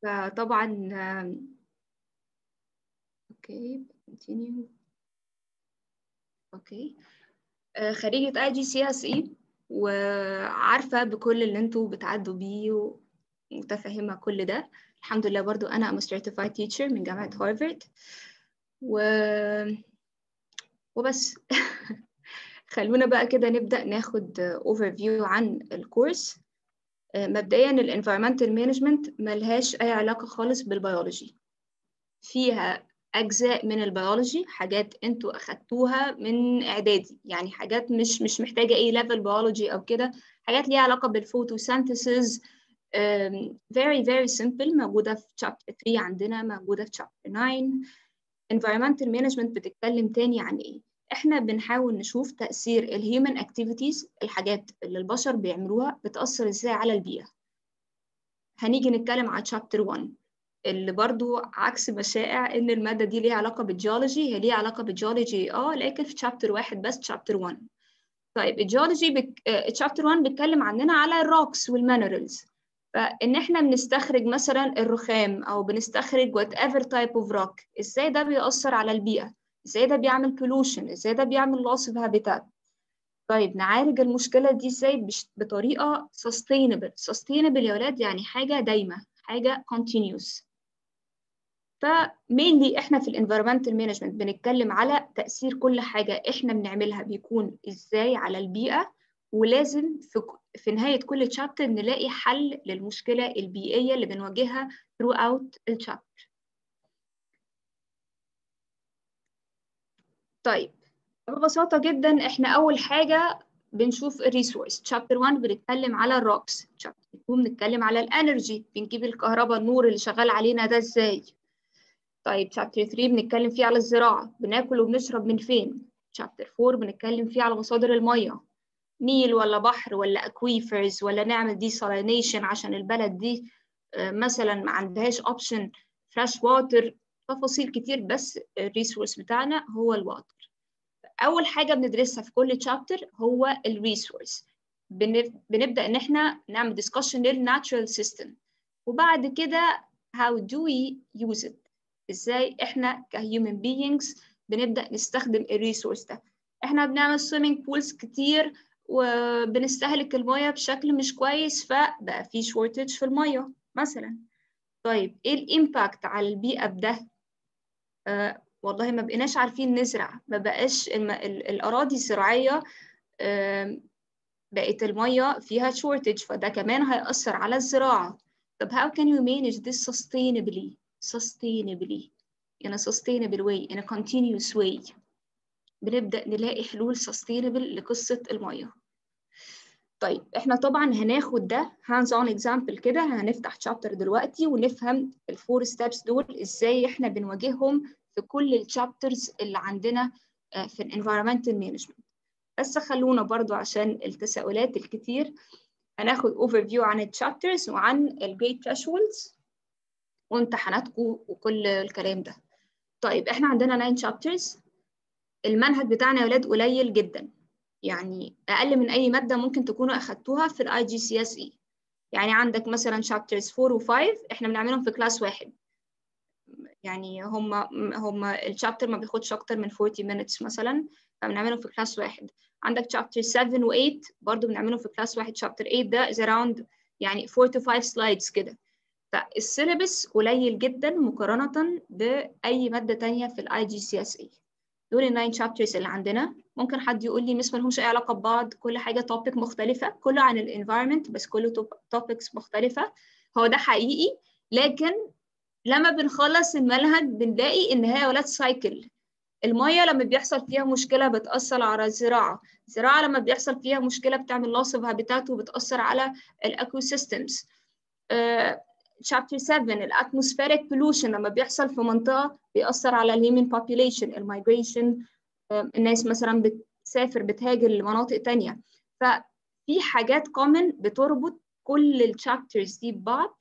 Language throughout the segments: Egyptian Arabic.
فطبعا اوكي continue اوكي خريجة اي جي سي اس اي وعارفة بكل اللي انتوا بتعدوا بيه ومتفهمة كل ده الحمد لله برضو انا I'm a certified teacher من جامعة هارفارد و... وبس خلونا بقى كده نبدأ ناخد overview عن الكورس مبدئيا ال environmental management ملهاش أي علاقة خالص بالبيولوجي فيها أجزاء من البيولوجي حاجات أنتوا أخدتوها من إعدادي يعني حاجات مش مش محتاجة أي level بيولوجي أو كده حاجات ليها علاقة بالفوتوسينثيسيس um, very very simple موجودة في chapter 3 عندنا موجودة في chapter 9 environmental management بتتكلم تاني عن إيه احنا بنحاول نشوف تأثير الهيومن اكتيفيتيز الحاجات اللي البشر بيعملوها بتأثر ازاي على البيئة هنيجي نتكلم على chapter 1 اللي برضو عكس مشائع ان المادة دي ليها علاقة بالجيولوجي هي ليها علاقة بالجيولوجي اه لكن في chapter واحد بس chapter 1 طيب الجيولوجي بك... chapter 1 بيتكلم عننا على الروكس والمينرالز فإن إحنا بنستخرج مثلا الرخام أو بنستخرج whatever type of rock إزاي ده بيأثر على البيئة ازاي ده بيعمل pollution ازاي ده بيعمل loss of habitat طيب نعالج المشكلة دي ازاي بطريقة sustainable sustainable يا ولاد يعني حاجة دايمة حاجة continuous فمينلي احنا في الانفيرمنتال مانجمنت بنتكلم على تأثير كل حاجة احنا بنعملها بيكون ازاي على البيئة ولازم في في نهاية كل تشابتر نلاقي حل للمشكلة البيئية اللي بنواجهها throughout الشابتر طيب ببساطة جدا احنا أول حاجة بنشوف الريسورس تشابتر 1 بنتكلم على الروكس تشابتر 2 بنتكلم على الانرجي بنجيب الكهرباء النور اللي شغال علينا ده ازاي طيب تشابتر 3 بنتكلم فيه على الزراعة بناكل وبنشرب من فين تشابتر 4 بنتكلم فيه على مصادر المية نيل ولا بحر ولا اكويفرز ولا نعمل ديسالينيشن عشان البلد دي مثلا ما عندهاش اوبشن فريش واتر تفاصيل كتير بس الريسورس بتاعنا هو الواتر اول حاجه بندرسها في كل تشابتر هو الريسورس بنبدا ان احنا نعمل discussion للناتشرال سيستم وبعد كده how do we use it ازاي احنا كهيومن beings بنبدا نستخدم الريسورس ده احنا بنعمل swimming pools كتير وبنستهلك الميه بشكل مش كويس فبقى في shortage في الميه مثلا طيب ايه الامباكت على البيئه بده آه والله ما بقيناش عارفين نزرع ما بقاش الم... ال... الأراضي الزراعية آه بقت المية فيها shortage فده كمان هيأثر على الزراعة طب how can you manage this sustainably sustainably in a sustainable way in a continuous way بنبدأ نلاقي حلول sustainable لقصة المية طيب احنا طبعا هناخد ده hands on example كده هنفتح chapter دلوقتي ونفهم الفور steps دول ازاي احنا بنواجههم في كل الشابترز اللي عندنا في الانفيرمنتال مانجمنت بس خلونا برضو عشان التساؤلات الكتير هناخد اوفر فيو عن الشابترز وعن الجريد thresholds وامتحاناتكم وكل الكلام ده طيب احنا عندنا 9 شابترز المنهج بتاعنا يا ولاد قليل جدا يعني اقل من اي ماده ممكن تكونوا اخدتوها في الاي جي سي اس اي يعني عندك مثلا شابترز 4 و5 احنا بنعملهم في كلاس واحد يعني هم هم الشابتر ما بياخدش اكتر من 40 minutes مثلا فبنعملهم في كلاس واحد عندك شابتر 7 و8 برضه بنعملهم في كلاس واحد شابتر 8 ده is around يعني 4 to 5 slides كده فالسيلبس قليل جدا مقارنة بأي مادة تانية في الاي جي سي اس اي دول الناين شابترز اللي عندنا ممكن حد يقول لي مس مالهمش اي علاقة ببعض كل حاجة توبيك مختلفة كله عن الانفايرمنت بس كله توبكس مختلفة هو ده حقيقي لكن لما بنخلص المنهج بنلاقي ان هي ولاد سايكل الميه لما بيحصل فيها مشكله بتاثر على الزراعه الزراعه لما بيحصل فيها مشكله بتعمل loss of habitat وبتاثر على الايكو سيستمز chapter 7 الاتموسفيريك pollution لما بيحصل في منطقه بيأثر على الهيومن population المايجريشن الناس مثلا بتسافر بتهاجر لمناطق تانية ففي حاجات common بتربط كل الشابترز دي ببعض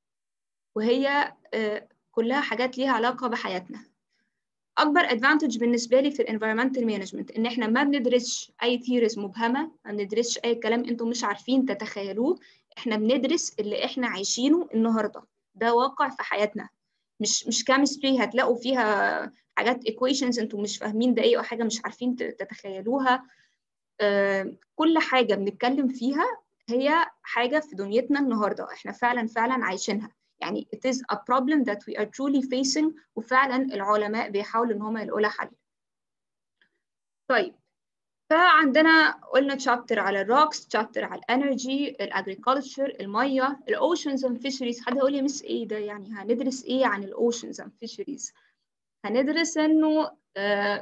وهي كلها حاجات ليها علاقة بحياتنا أكبر ادفانتج بالنسبة لي في الانفيرمنتال مانجمنت إن إحنا ما بندرسش أي ثيريز مبهمة ما بندرسش أي كلام أنتم مش عارفين تتخيلوه إحنا بندرس اللي إحنا عايشينه النهاردة ده واقع في حياتنا مش مش كيمستري هتلاقوا فيها حاجات equations انتوا مش فاهمين ده ايه او حاجه مش عارفين تتخيلوها آه كل حاجه بنتكلم فيها هي حاجه في دنيتنا النهارده احنا فعلا فعلا عايشينها يعني it is a problem that we are truly facing وفعلا العلماء بيحاولوا ان هم يلاقوا لها حل طيب فعندنا قلنا تشابتر على الروكس تشابتر على الانرجي الاجريكلتشر الميه الاوشنز اند فيشريز حد هيقول لي مس ايه ده يعني هندرس ايه عن الاوشنز اند فيشريز هندرس انه آه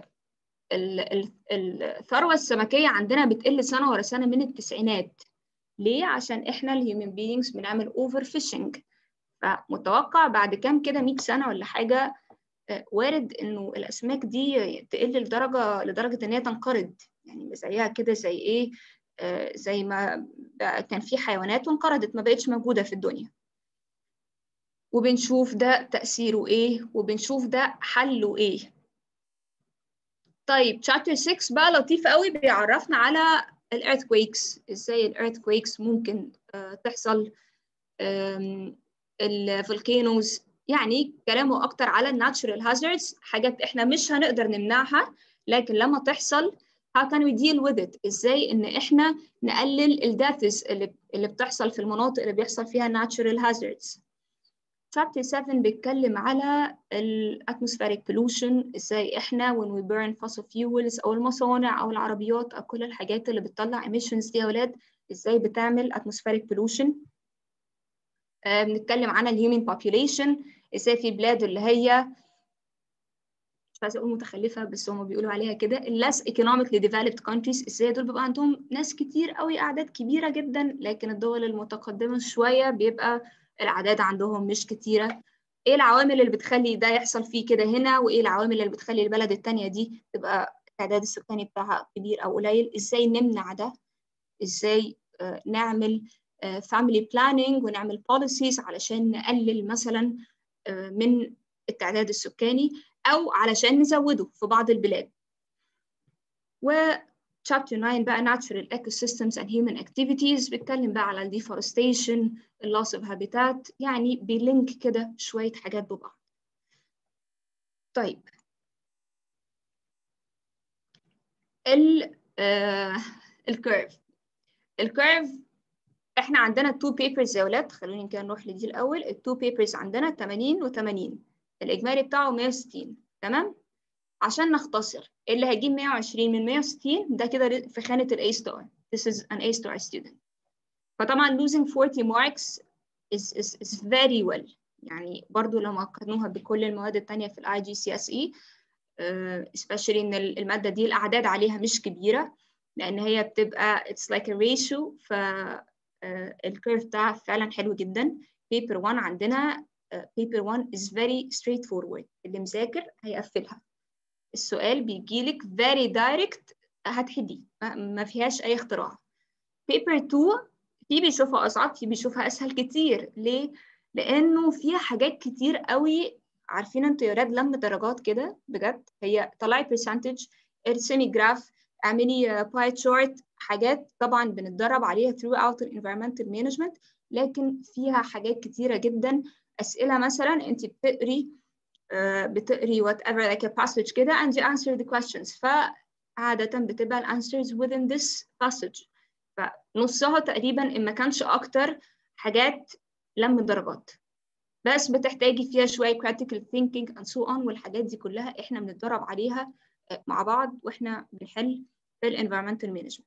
الثروه السمكيه عندنا بتقل سنه ورا سنه من التسعينات ليه عشان احنا الهيومن بينجز بنعمل اوفر فيشنج فمتوقع بعد كام كده 100 سنه ولا حاجه وارد انه الاسماك دي تقل لدرجه لدرجه ان هي تنقرض يعني زيها كده زي ايه آه زي ما كان في حيوانات وانقرضت ما بقتش موجوده في الدنيا وبنشوف ده تاثيره ايه وبنشوف ده حله ايه طيب chapter 6 بقى لطيف قوي بيعرفنا على الايرثكويكس ازاي الايرثكويكس ممكن آه تحصل الفولكانوز يعني كلامه اكتر على الناتشورال هازاردز حاجات احنا مش هنقدر نمنعها لكن لما تحصل how can we deal with it ازاي ان احنا نقلل الداثز اللي اللي بتحصل في المناطق اللي بيحصل فيها natural hazards chapter 7 بيتكلم على الاتموسفيريك pollution ازاي احنا when we burn fossil fuels او المصانع او العربيات او كل الحاجات اللي بتطلع emissions دي يا ولاد ازاي بتعمل atmospheric pollution آه بنتكلم عن الهيومن population ازاي في بلاد اللي هي مش عايزه اقول متخلفه بس هم بيقولوا عليها كده less economically developed countries ازاي دول بيبقى عندهم ناس كتير قوي اعداد كبيره جدا لكن الدول المتقدمه شويه بيبقى الاعداد عندهم مش كتيره ايه العوامل اللي بتخلي ده يحصل فيه كده هنا وايه العوامل اللي بتخلي البلد التانية دي تبقى التعداد السكاني بتاعها كبير او قليل ازاي نمنع ده ازاي آه نعمل آه family planning ونعمل policies علشان نقلل مثلا آه من التعداد السكاني أو علشان نزوده في بعض البلاد. و chapter 9 بقى natural ecosystems and human activities بيتكلم بقى على ال deforestation, ال loss of habitat يعني بيلينك كده شوية حاجات ببعض. طيب ال uh, الكيرف الكيرف احنا عندنا two papers يا ولاد خلوني كده نروح لدي الأول التو papers عندنا 80 و 80 الإجمالي بتاعه 160 تمام عشان نختصر اللي هيجيب 120 من 160 ده كده في خانة ال A star this is an A star student فطبعا losing 40 marks is, is, is very well يعني برضو لما قارنوها بكل المواد التانية في ال IGCSE uh, especially إن المادة دي الأعداد عليها مش كبيرة لأن هي بتبقى it's like a ratio ف uh, الكيرف بتاعها فعلا حلو جدا paper 1 عندنا paper 1 is very straightforward اللي مذاكر هيقفلها السؤال بيجيلك very direct هتحديه ما فيهاش أي اختراع paper 2 في بيشوفها أصعب في بيشوفها أسهل كتير ليه؟ لأنه فيها حاجات كتير قوي عارفين انتوا يا ولاد لم درجات كده بجد هي طلعي percentage ارسمي جراف اعملي باي تشارت حاجات طبعا بنتدرب عليها throughout environmental management لكن فيها حاجات كتيرة جدا أسئلة مثلا أنت بتقري uh, بتقري whatever like a passage كده and you answer the questions فعادة بتبقى ال answers within this passage فنصها تقريبا إن ما كانش أكتر حاجات لم درجات بس بتحتاجي فيها شوية critical thinking and so on والحاجات دي كلها إحنا بنتدرب عليها مع بعض وإحنا بنحل في ال environmental management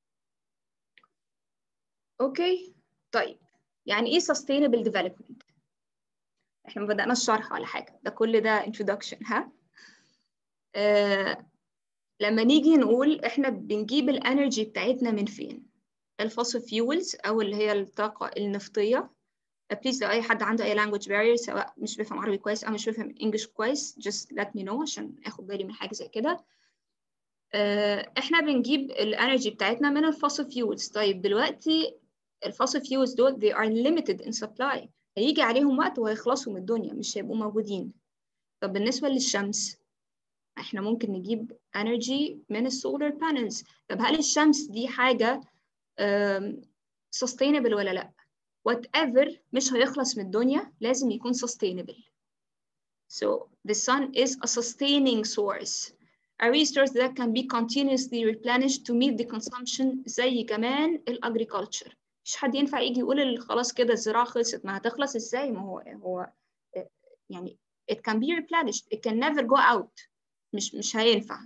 أوكي طيب يعني إيه sustainable development؟ احنا ما بدأناش الشرح ولا حاجة ده كل ده introduction ها آه لما نيجي نقول احنا بنجيب الانرجي بتاعتنا من فين الفوسل فيولز او اللي هي الطاقة النفطية بليز لو اي حد عنده اي language barrier سواء مش بيفهم عربي كويس او مش بيفهم انجلش كويس just let me know عشان اخد بالي من حاجة زي كده آه احنا بنجيب الانرجي بتاعتنا من الفوسل فيولز طيب دلوقتي الفوسل فيولز دول they are limited in supply هيجي عليهم وقت وهيخلصوا من الدنيا مش هيبقوا موجودين طب بالنسبة للشمس احنا ممكن نجيب energy من السولار بانلز طب هل الشمس دي حاجة sustainable ولا لا whatever مش هيخلص من الدنيا لازم يكون sustainable so the sun is a sustaining source a resource that can be continuously replenished to meet the consumption زي كمان الagriculture مش حد ينفع يجي يقول خلاص كده الزراعة خلصت ما هتخلص ازاي ما هو هو يعني it can be replenished it can never go out مش مش هينفع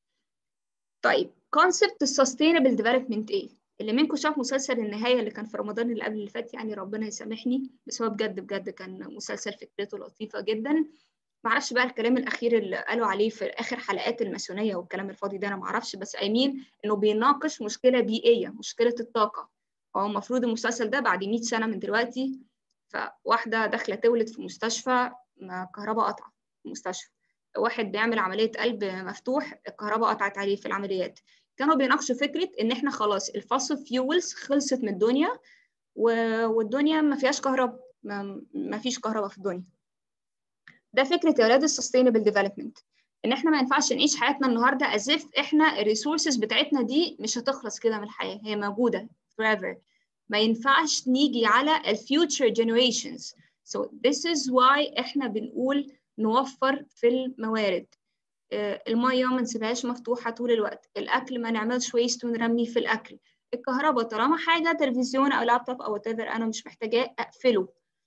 طيب concept sustainable development ايه اللي منكم شاف مسلسل النهاية اللي كان في رمضان اللي قبل اللي فات يعني ربنا يسامحني بس هو بجد بجد كان مسلسل فكرته لطيفة جدا معرفش بقى الكلام الأخير اللي قالوا عليه في آخر حلقات الماسونية والكلام الفاضي ده أنا معرفش بس أيمين إنه بيناقش مشكلة بيئية مشكلة الطاقة هو المفروض المسلسل ده بعد 100 سنة من دلوقتي فواحدة داخلة تولد في مستشفى كهرباء قطع في المستشفى واحد بيعمل عملية قلب مفتوح الكهرباء قطعت عليه في العمليات كانوا بيناقشوا فكرة إن إحنا خلاص الفاسل فيولز خلصت من الدنيا والدنيا ما فيهاش كهرباء ما فيش كهرباء في الدنيا ده فكرة يا ولاد السستينبل ديفلوبمنت إن إحنا ما ينفعش نعيش حياتنا النهاردة as if إحنا الريسورسز بتاعتنا دي مش هتخلص كده من الحياة هي موجودة forever ما ينفعش نيجي على ال future generations so this is why إحنا بنقول نوفر في الموارد المية ما نسيبهاش مفتوحة طول الوقت الأكل ما نعملش ويست ونرميه في الأكل الكهرباء طالما حاجة تلفزيون أو لابتوب أو whatever أنا مش محتاجاه أقفله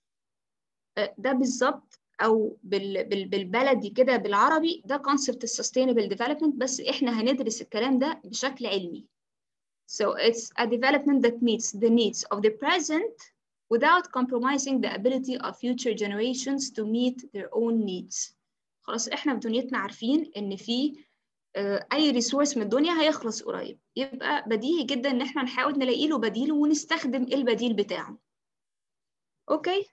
ده بالظبط أو بال بال بالبلدي كده بالعربي ده concept sustainable development بس إحنا هندرس الكلام ده بشكل علمي So it's a development that meets the needs of the present without compromising the ability of future generations to meet their own needs. خلاص احنا في دنيتنا عارفين ان في اي ريسورس من الدنيا هيخلص قريب يبقى بديهي جدا ان احنا نحاول نلاقي له بديل ونستخدم البديل بتاعه اوكي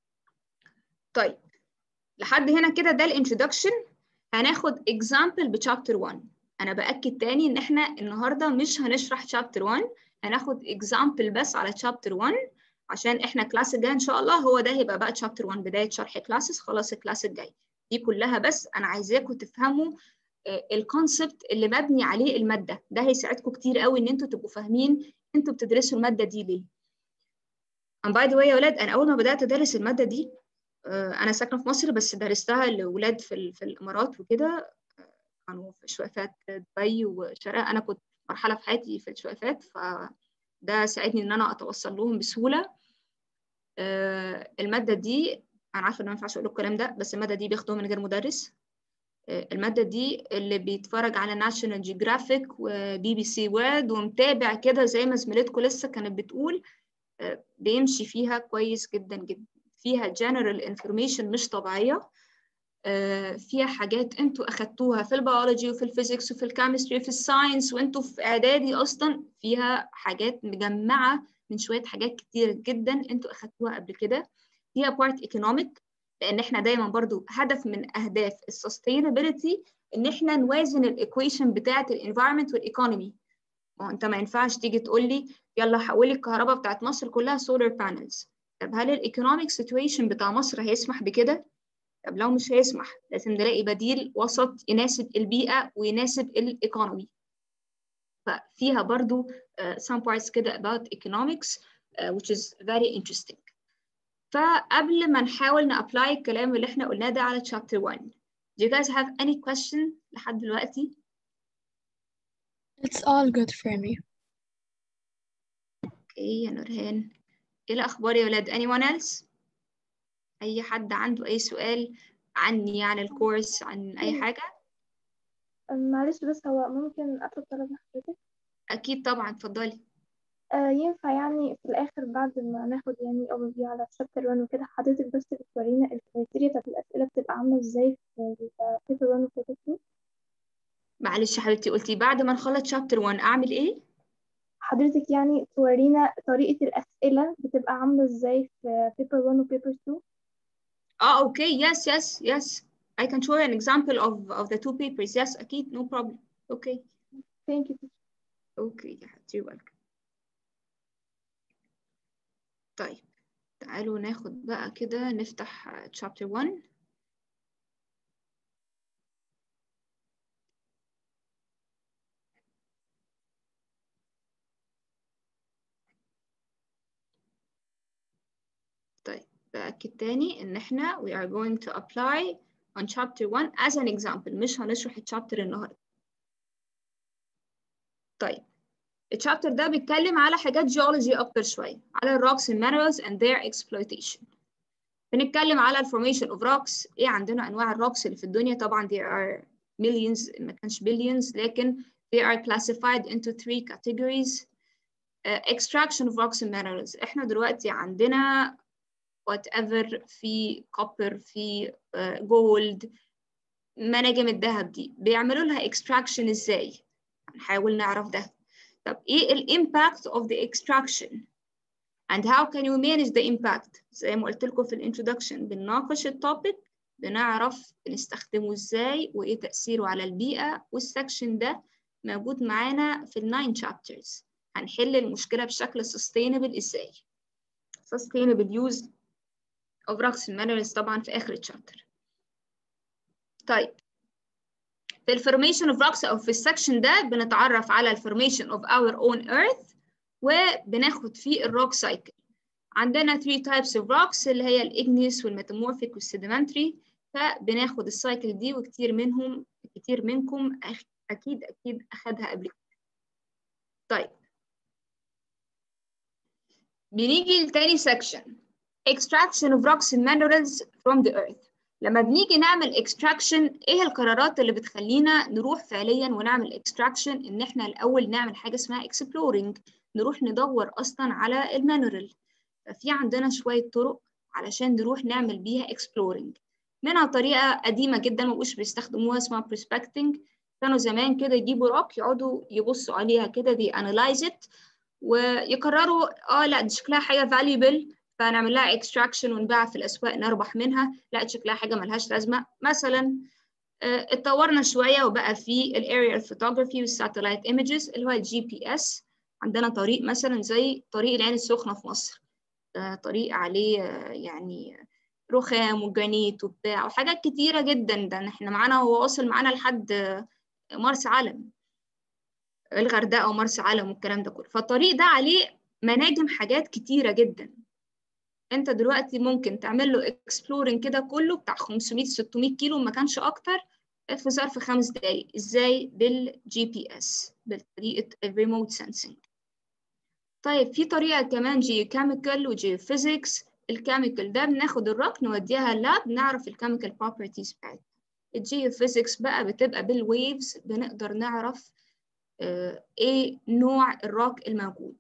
طيب لحد هنا كده ده الانترودكشن هناخد example بشابتر 1 انا باكد تاني ان احنا النهارده مش هنشرح شابتر 1 هناخد example بس على شابتر 1 عشان احنا كلاس الجاي ان شاء الله هو ده هيبقى بقى شابتر 1 بدايه شرح كلاسز خلاص الكلاس الجاي دي كلها بس انا عايزاكم تفهموا الكونسبت اللي مبني عليه الماده ده هيساعدكم كتير قوي ان انتوا تبقوا فاهمين انتوا بتدرسوا الماده دي ليه and by the way يا ولاد انا اول ما بدات ادرس الماده دي انا ساكنه في مصر بس درستها لاولاد في في الامارات وكده كانوا في شوافات دبي وشرق انا كنت مرحله في حياتي في الشوافات فده ساعدني ان انا اتوصل لهم بسهوله الماده دي انا عارفه ان ما ينفعش اقول الكلام ده بس الماده دي بياخدوها من غير مدرس الماده دي اللي بيتفرج على ناشونال جيوغرافيك وبي بي سي وورد ومتابع كده زي ما زميلتكم لسه كانت بتقول بيمشي فيها كويس جدا جدا فيها جنرال انفورميشن مش طبيعيه فيها حاجات انتوا اخدتوها في البيولوجي وفي الفيزيكس وفي الكيمستري وفي الساينس وانتوا في اعدادي اصلا فيها حاجات مجمعه من شويه حاجات كتير جدا انتوا اخدتوها قبل كده فيها بارت ايكونوميك لان احنا دايما برضو هدف من اهداف السستينابيلتي ان احنا نوازن الايكويشن بتاعه الانفايرمنت والايكونومي ما انت ما ينفعش تيجي تقول لي يلا حولي الكهرباء بتاعت مصر كلها سولار بانلز طب هل الايكونوميك سيتويشن بتاع مصر هيسمح بكده طب لو مش هيسمح لازم نلاقي بديل وسط يناسب البيئه ويناسب الايكونومي ففيها برضو uh, some parts كده about economics uh, which is very interesting فقبل ما نحاول نابلاي الكلام اللي احنا قلناه ده على chapter 1 do you guys have any question لحد دلوقتي It's all good for me. اوكي يا نورهان ايه الاخبار يا ولاد anyone else اي حد عنده اي سؤال عني عن الكورس عن اي حاجه معلش بس هو ممكن أطلب طلب من حضرتك اكيد طبعا اتفضلي آه ينفع يعني في الآخر بعد ما ناخد يعني overview على chapter 1 وكده حضرتك بس بتورينا الكريتيريا بتاعت الأسئلة بتبقى عاملة ازاي في paper 1 و paper 2 معلش يا حبيبتي قلتي بعد ما نخلص شابتر 1 اعمل ايه حضرتك يعني تورينا طريقة الأسئلة بتبقى عاملة ازاي في paper 1 و paper 2 اه اوكي yes yes yes I can show you an example of of the two papers yes اكيد no problem okay thank you اوكي يا حبيبتي you're welcome طيب تعالوا ناخد بقى كده نفتح chapter 1 طيب بأكد تاني إن إحنا we are going to apply on chapter 1 as an example مش هنشرح الشابتر النهاردة طيب الشابتر ده بيتكلم على حاجات جيولوجي أكتر شوية على الروكس and minerals and their exploitation بنتكلم على الفورميشن اوف روكس ايه عندنا انواع الروكس اللي في الدنيا طبعا there are millions ما كانش billions لكن they are classified into three categories uh, extraction of rocks and minerals احنا دلوقتي عندنا whatever في copper في جولد uh, مناجم الذهب دي بيعملوا لها extraction ازاي هنحاول نعرف ده طب ايه الامباكت of the extraction and how can you manage the impact زي ما قلت لكم في الانترودكشن بنناقش التوبيك بنعرف بنستخدمه ازاي وايه تأثيره على البيئة والسكشن ده موجود معانا في الناين chapters هنحل المشكلة بشكل sustainable ازاي sustainable use of rocks and minerals طبعا في آخر الشابتر طيب في الفورميشن of rocks أو في السكشن ده بنتعرف على الفورميشن of our own earth وبناخد فيه الروك سايكل عندنا 3 types of rocks اللي هي الاجنيس والميتامورفيك والسيديمنتري فبناخد السايكل دي وكتير منهم كتير منكم اكيد اكيد اخدها قبل كده طيب بنيجي لتاني section extraction of rocks and minerals from the earth لما بنيجي نعمل extraction ايه القرارات اللي بتخلينا نروح فعليا ونعمل extraction ان احنا الاول نعمل حاجه اسمها exploring نروح ندور اصلا على المينرال ففي عندنا شويه طرق علشان نروح نعمل بيها exploring منها طريقه قديمه جدا ما بقوش بيستخدموها اسمها prospecting كانوا زمان كده يجيبوا روك يقعدوا يبصوا عليها كده دي analyze it ويقرروا اه لا دي شكلها حاجه valuable فنعمل لها extraction ونبيعها في الاسواق نربح منها لا شكلها حاجه ملهاش لازمه مثلا اه اتطورنا شويه وبقى في الاريال فوتوغرافي والساتلايت ايمجز اللي هو الجي بي اس عندنا طريق مثلا زي طريق العين السخنه في مصر اه طريق عليه اه يعني رخام وجرانيت وبتاع وحاجات كتيره جدا ده احنا معانا هو واصل معانا لحد مرسى علم الغردقه ومرسى علم والكلام ده كله فالطريق ده عليه مناجم حاجات كتيره جدا انت دلوقتي ممكن تعمل له اكسبلورنج كده كله بتاع 500 600 كيلو ما كانش اكتر في ظرف خمس دقايق ازاي بالجي بي اس بطريقه الريموت سensing طيب في طريقه كمان جيو كيميكال وجيو فيزيكس الكيميكال ده بناخد الروك نوديها اللاب نعرف الكيميكال بروبرتيز بتاعتها الجيو فيزيكس بقى بتبقى بالويفز بنقدر نعرف اه ايه نوع الروك الموجود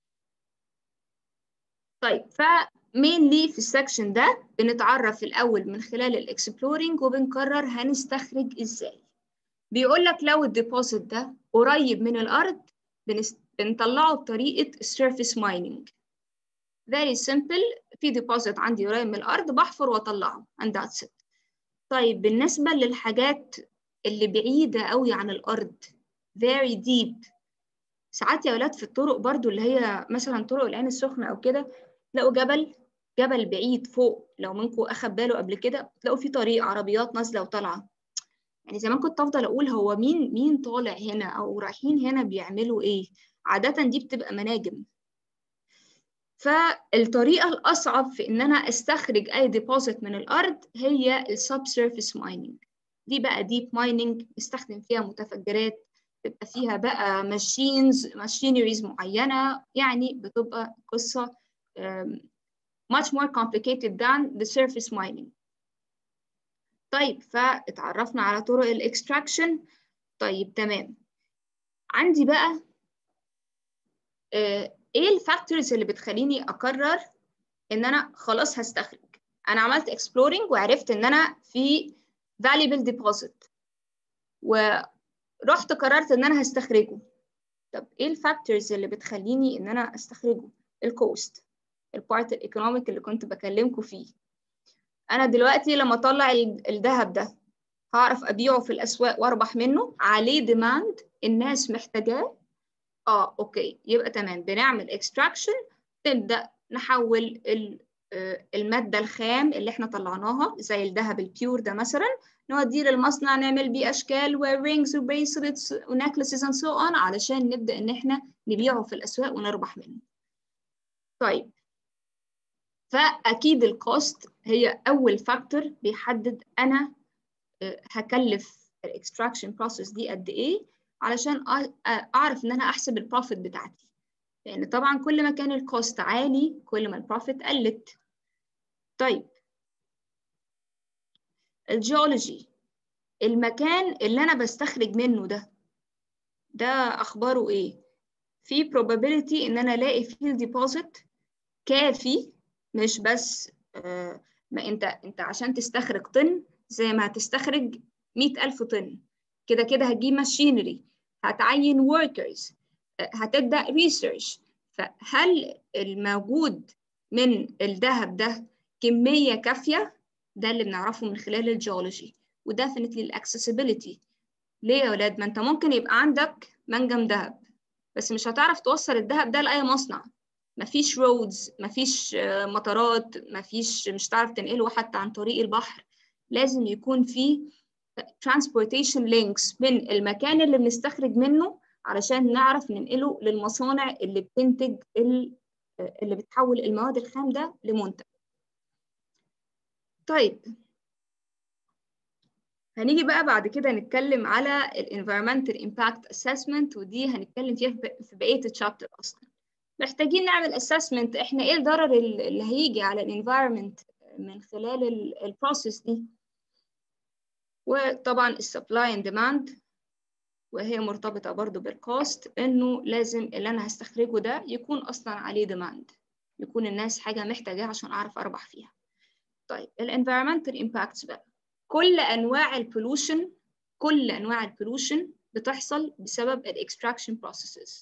طيب ف mainly في السكشن ده بنتعرف الأول من خلال الإكسبلورينج وبنقرر هنستخرج إزاي بيقول لك لو الديبوزيت ده قريب من الأرض بنست... بنطلعه بطريقة السيرفيس مايننج very simple في ديبوزيت عندي قريب من الأرض بحفر وأطلعه and that's it طيب بالنسبة للحاجات اللي بعيدة قوي عن الأرض very deep ساعات يا ولاد في الطرق برضو اللي هي مثلا طرق العين السخنة أو كده تلاقوا جبل جبل بعيد فوق لو منكم أخد باله قبل كده تلاقوا في طريق عربيات نازلة وطالعة يعني زمان كنت أفضل أقول هو مين مين طالع هنا أو رايحين هنا بيعملوا إيه عادة دي بتبقى مناجم فالطريقة الأصعب في إن أنا أستخرج أي ديبوزيت من الأرض هي السبسيرفيس مايننج دي بقى ديب مايننج بستخدم فيها متفجرات بيبقى فيها بقى ماشينز ماشينريز معينة يعني بتبقى قصة um, much more complicated than the surface mining طيب فاتعرفنا على طرق الاكستراكشن طيب تمام عندي بقى uh, ايه الفاكتورز اللي بتخليني اقرر ان انا خلاص هستخرج انا عملت exploring وعرفت ان انا في valuable deposit ورحت قررت ان انا هستخرجه طب ايه الفاكتورز اللي بتخليني ان انا استخرجه الكوست البارت الايكونوميك اللي كنت بكلمكم فيه انا دلوقتي لما اطلع الذهب ده هعرف ابيعه في الاسواق واربح منه عليه ديماند الناس محتاجاه اه اوكي يبقى تمام بنعمل اكستراكشن تبدا نحول الماده الخام اللي احنا طلعناها زي الذهب البيور ده مثلا نوديه للمصنع نعمل بيه اشكال ورينجز وبريسلتس ونكلسز اند سو اون علشان نبدا ان احنا نبيعه في الاسواق ونربح منه طيب فاكيد الكوست هي اول فاكتور بيحدد انا هكلف الاكستراكشن بروسيس دي قد ايه علشان اعرف ان انا احسب البروفيت بتاعتي لان طبعا كل ما كان الكوست عالي كل ما البروفيت قلت طيب الجيولوجي المكان اللي انا بستخرج منه ده ده اخباره ايه في probability ان انا الاقي فيه ديبوزيت كافي مش بس آه ما انت انت عشان تستخرج طن زي ما هتستخرج مئة ألف طن كده كده هتجيب ماشينري هتعين workers هتبدأ research فهل الموجود من الذهب ده كمية كافية ده اللي بنعرفه من خلال الجيولوجي وديفنتلي الاكسسبيليتي ليه يا ولاد ما انت ممكن يبقى عندك منجم ذهب بس مش هتعرف توصل الذهب ده لأي مصنع مفيش رودز مفيش مطارات مفيش مش هتعرف تنقله حتى عن طريق البحر لازم يكون في transportation links من المكان اللي بنستخرج منه علشان نعرف ننقله للمصانع اللي بتنتج اللي بتحول المواد الخام ده لمنتج طيب هنيجي بقى بعد كده نتكلم على ال environmental impact assessment ودي هنتكلم فيها في بقية الشابتر أصلا محتاجين نعمل assessment احنا ايه الضرر اللي هيجي على ال environment من خلال البروسيس دي وطبعا السبلاي اند ديماند وهي مرتبطة برضو بالكوست انه لازم اللي انا هستخرجه ده يكون اصلا عليه ديماند يكون الناس حاجة محتاجاها عشان اعرف اربح فيها طيب الانفيرمنتال امباكتس بقى كل انواع البولوشن كل انواع البولوشن بتحصل بسبب الاكستراكشن بروسيسز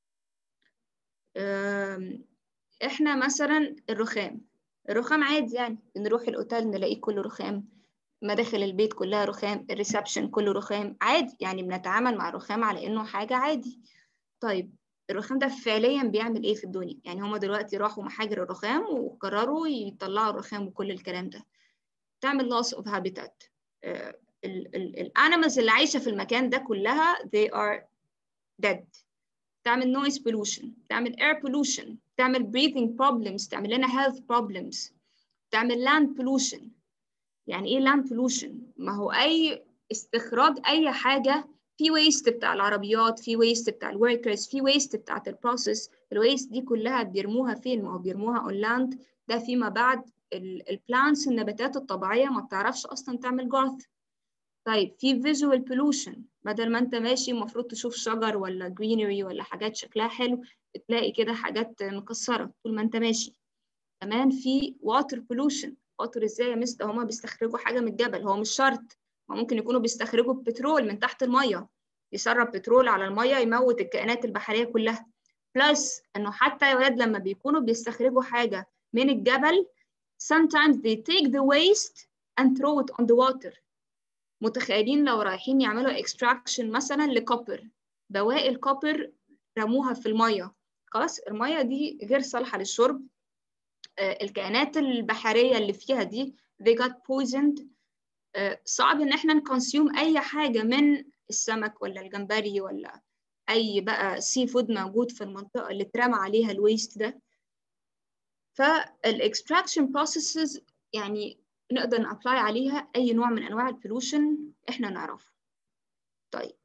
احنا مثلا الرخام الرخام عادي يعني بنروح الاوتيل نلاقيه كله رخام مداخل البيت كلها رخام الريسبشن كله رخام عادي يعني بنتعامل مع الرخام على انه حاجه عادي طيب الرخام ده فعليا بيعمل ايه في الدنيا يعني هما دلوقتي راحوا محاجر الرخام وقرروا يطلعوا الرخام وكل الكلام ده تعمل loss of habitat الانيمالز اللي عايشه في المكان ده كلها they are dead تعمل noise pollution تعمل air pollution تعمل breathing problems تعمل لنا health problems تعمل land pollution يعني ايه land pollution ما هو اي استخراج اي حاجه في ويست بتاع العربيات في ويست بتاع الوركرز في ويست بتاعت البروسيس الويست دي كلها بيرموها فين ما هو بيرموها اون لاند ده فيما بعد البلانتس النباتات الطبيعيه ما بتعرفش اصلا تعمل جروث طيب في فيجوال بولوشن بدل ما انت ماشي المفروض تشوف شجر ولا جرينري ولا حاجات شكلها حلو تلاقي كده حاجات مكسره طول ما انت ماشي كمان في واتر بولوشن واتر ازاي يا مس ده هما بيستخرجوا حاجه من الجبل هو مش شرط ما ممكن يكونوا بيستخرجوا بترول من تحت الميه يسرب بترول على الميه يموت الكائنات البحريه كلها بلس انه حتى يا ولاد لما بيكونوا بيستخرجوا حاجه من الجبل sometimes they take the waste and throw it on the water متخيلين لو رايحين يعملوا extraction مثلا لكوبر بواقي الكوبر رموها في الميه خلاص الميه دي غير صالحه للشرب آه الكائنات البحريه اللي فيها دي they got poisoned آه صعب ان احنا نكونسيوم اي حاجه من السمك ولا الجمبري ولا اي بقى سي فود موجود في المنطقه اللي اترمى عليها الويست ده فالاكستراكشن بروسيسز يعني نقدر نابلاي عليها اي نوع من انواع البولوشن احنا نعرفه طيب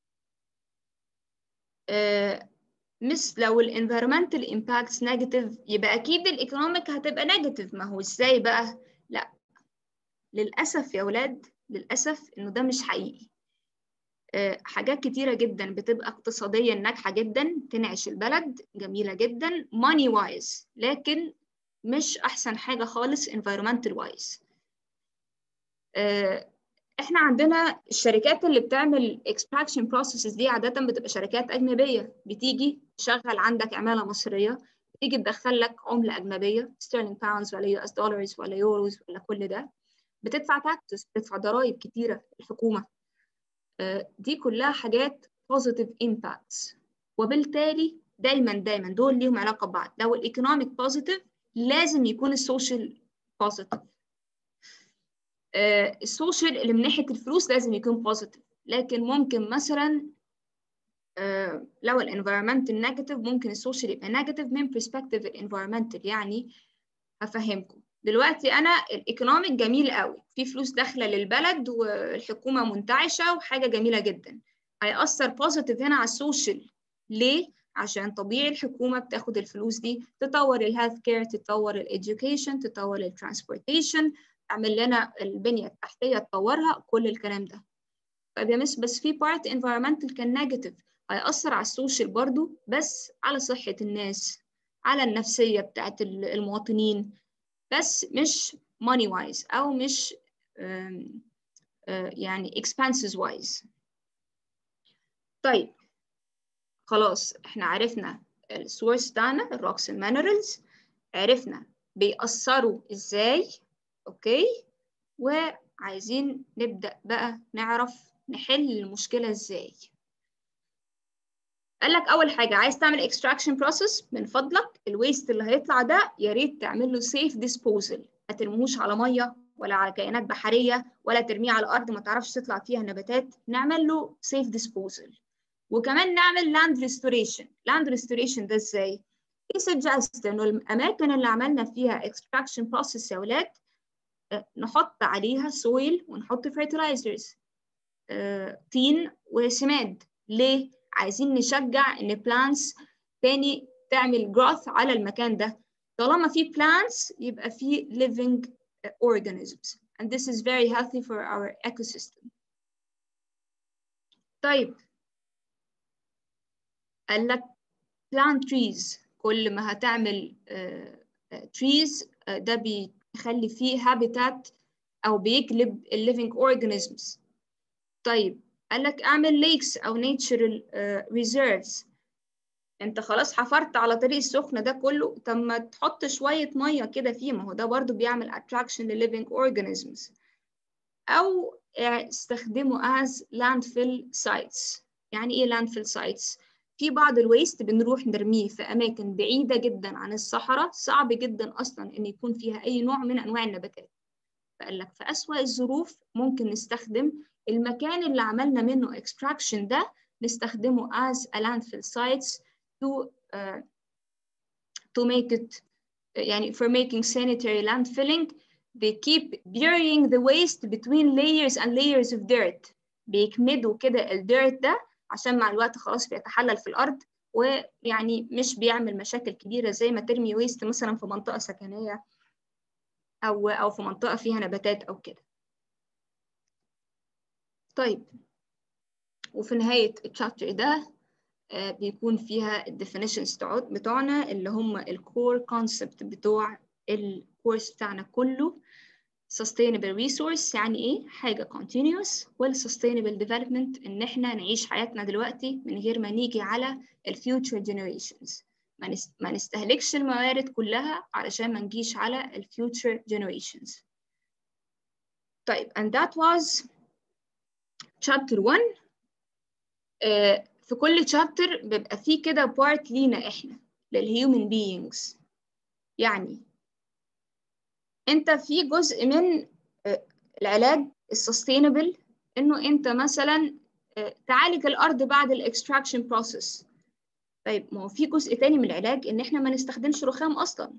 آه مس لو الانفيرمنتال امباكتس نيجاتيف يبقى اكيد الايكونوميك هتبقى نيجاتيف ما هو ازاي بقى لا للاسف يا ولاد للاسف انه ده مش حقيقي آه حاجات كتيره جدا بتبقى اقتصاديا ناجحه جدا تنعش البلد جميله جدا money wise لكن مش احسن حاجه خالص environmental wise آه احنا عندنا الشركات اللي بتعمل extraction processes دي عادة بتبقى شركات أجنبية بتيجي تشغل عندك عمالة مصرية بتيجي تدخل لك عملة أجنبية sterling pounds ولا US dollars ولا يوروز ولا كل ده بتدفع taxes بتدفع ضرائب كتيرة الحكومة آه دي كلها حاجات positive impacts وبالتالي دايما دايما دول ليهم علاقة ببعض لو الايكونوميك positive لازم يكون السوشيال positive آه السوشيال اللي من ناحيه الفلوس لازم يكون بوزيتيف لكن ممكن مثلا آه لو الانفيرمنت نيجاتيف ممكن السوشيال يبقى نيجاتيف من برسبكتيف الانفيرمنتال يعني هفهمكم دلوقتي انا الايكونوميك جميل قوي في فلوس داخله للبلد والحكومه منتعشه وحاجه جميله جدا هيأثر بوزيتيف هنا على السوشيال ليه عشان طبيعي الحكومه بتاخد الفلوس دي تطور الهيلث كير تطور الاديوكيشن تطور الترانسبورتيشن تعمل لنا البنيه التحتيه تطورها كل الكلام ده طيب يا مس بس في بارت انفيرمنتال كان نيجاتيف هيأثر على السوشيال برضو بس على صحه الناس على النفسيه بتاعت المواطنين بس مش money wise أو مش um, uh, يعني expenses wise طيب خلاص احنا عرفنا السورس بتاعنا الروكس المينرالز عرفنا بيأثروا ازاي اوكي وعايزين نبدأ بقى نعرف نحل المشكلة ازاي قال لك اول حاجه عايز تعمل اكستراكشن بروسيس من فضلك الويست اللي هيطلع ده يا ريت تعمل له سيف ديسبوزل ما ترموش على ميه ولا على كائنات بحريه ولا ترميه على الارض ما تعرفش تطلع فيها نباتات نعمل له سيف ديسبوزل وكمان نعمل لاند ريستوريشن لاند ريستوريشن ده ازاي في سجست انه الاماكن اللي عملنا فيها اكستراكشن بروسيس يا ولاد نحط عليها سويل ونحط فيرتلايزرز طين وسماد ليه عايزين نشجع ان plants تاني تعمل growth على المكان ده طالما في plants يبقى في living organisms and this is very healthy for our ecosystem طيب قال لك plant trees كل ما هتعمل uh, uh, trees uh, ده بيخلي فيه habitat أو بيجلب living organisms طيب قال لك اعمل ليكس او نيتشرال ريزيرفز انت خلاص حفرت على طريق السخنة ده كله طب ما تحط شوية مية كده فيه ما هو ده برضو بيعمل attraction للiving organisms أو استخدمه as landfill sites يعني إيه landfill sites؟ في بعض الويست بنروح نرميه في أماكن بعيدة جدا عن الصحراء صعب جدا أصلا إن يكون فيها أي نوع من أنواع النباتات فقال لك في أسوأ الظروف ممكن نستخدم المكان اللي عملنا منه extraction ده نستخدمه as a landfill sites to uh, to make it يعني for making sanitary landfilling they keep burying the waste between layers and layers of dirt بيكمدوا كده الديرت ده عشان مع الوقت خلاص بيتحلل في الأرض ويعني مش بيعمل مشاكل كبيرة زي ما ترمي ويست مثلا في منطقة سكنية أو أو في منطقة فيها نباتات أو كده طيب وفي نهاية الشابتر ده آه بيكون فيها الديفينيشنز بتوعنا اللي هم الكور كونسبت بتوع الكورس بتاعنا كله sustainable resource يعني ايه حاجة continuous وال sustainable development ان احنا نعيش حياتنا دلوقتي من غير ما نيجي على ال future generations ما, نست... ما نستهلكش الموارد كلها علشان ما نجيش على ال future generations طيب and that was chapter 1 uh, في كل chapter بيبقى فيه كده part لينا احنا للhuman beings يعني انت في جزء من العلاج السستينبل انه انت مثلا تعالج الارض بعد الاكستراكشن بروسيس طيب ما هو في جزء تاني من العلاج ان احنا ما نستخدمش رخام اصلا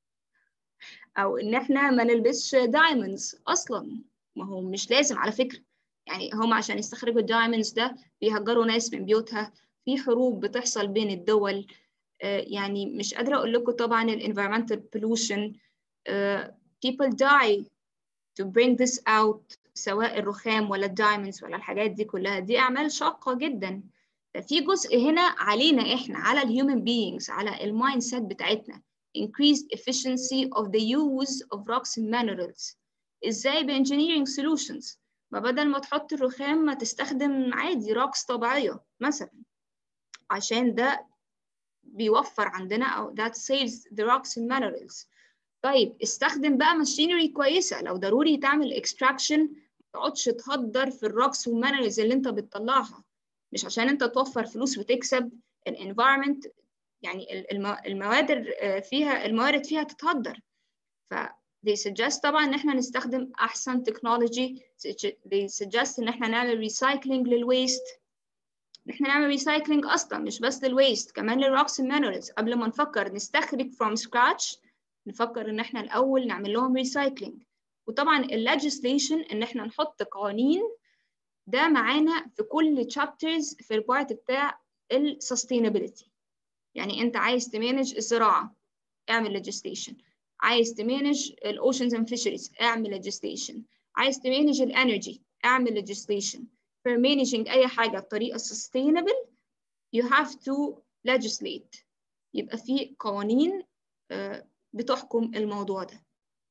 او ان احنا ما نلبسش دايموندز اصلا ما هو مش لازم على فكره يعني هم عشان يستخرجوا الدايموندز ده بيهجروا ناس من بيوتها في حروب بتحصل بين الدول يعني مش قادره اقول لكم طبعا الانفيرمنتال بولوشن people die to bring this out سواء الرخام ولا الدايموندز ولا الحاجات دي كلها دي أعمال شاقة جدا ففي جزء هنا علينا إحنا على الهيومن beings على المايند سيت بتاعتنا increased efficiency of the use of rocks and minerals إزاي بإنجينيرينج solutions ما بدل ما تحط الرخام ما تستخدم عادي روكس طبيعية مثلا عشان ده بيوفر عندنا أو that saves the rocks and minerals طيب استخدم بقى ماشينري كويسه لو ضروري تعمل اكستراكشن ما تقعدش تهدر في الروكس والمينرالز اللي انت بتطلعها مش عشان انت توفر فلوس وتكسب الانفايرمنت يعني المواد فيها الموارد فيها تتهدر ف they suggest طبعا ان احنا نستخدم احسن تكنولوجي they suggest ان احنا نعمل ريسايكلينج للويست ان احنا نعمل ريسايكلينج اصلا مش بس للويست كمان للروكس والمينرالز قبل ما نفكر نستخرج from scratch نفكر ان احنا الاول نعمل لهم ريسايكلينج وطبعا الليجيسليشن ان احنا نحط قوانين ده معانا في كل تشابترز في البارت بتاع السستينابيلتي يعني انت عايز تمانج الزراعه اعمل legislation عايز تمانج الاوشنز اند فيشريز اعمل legislation عايز تمانج الانرجي اعمل legislation for managing اي حاجه بطريقه sustainable you have to legislate يبقى في قوانين بتحكم الموضوع ده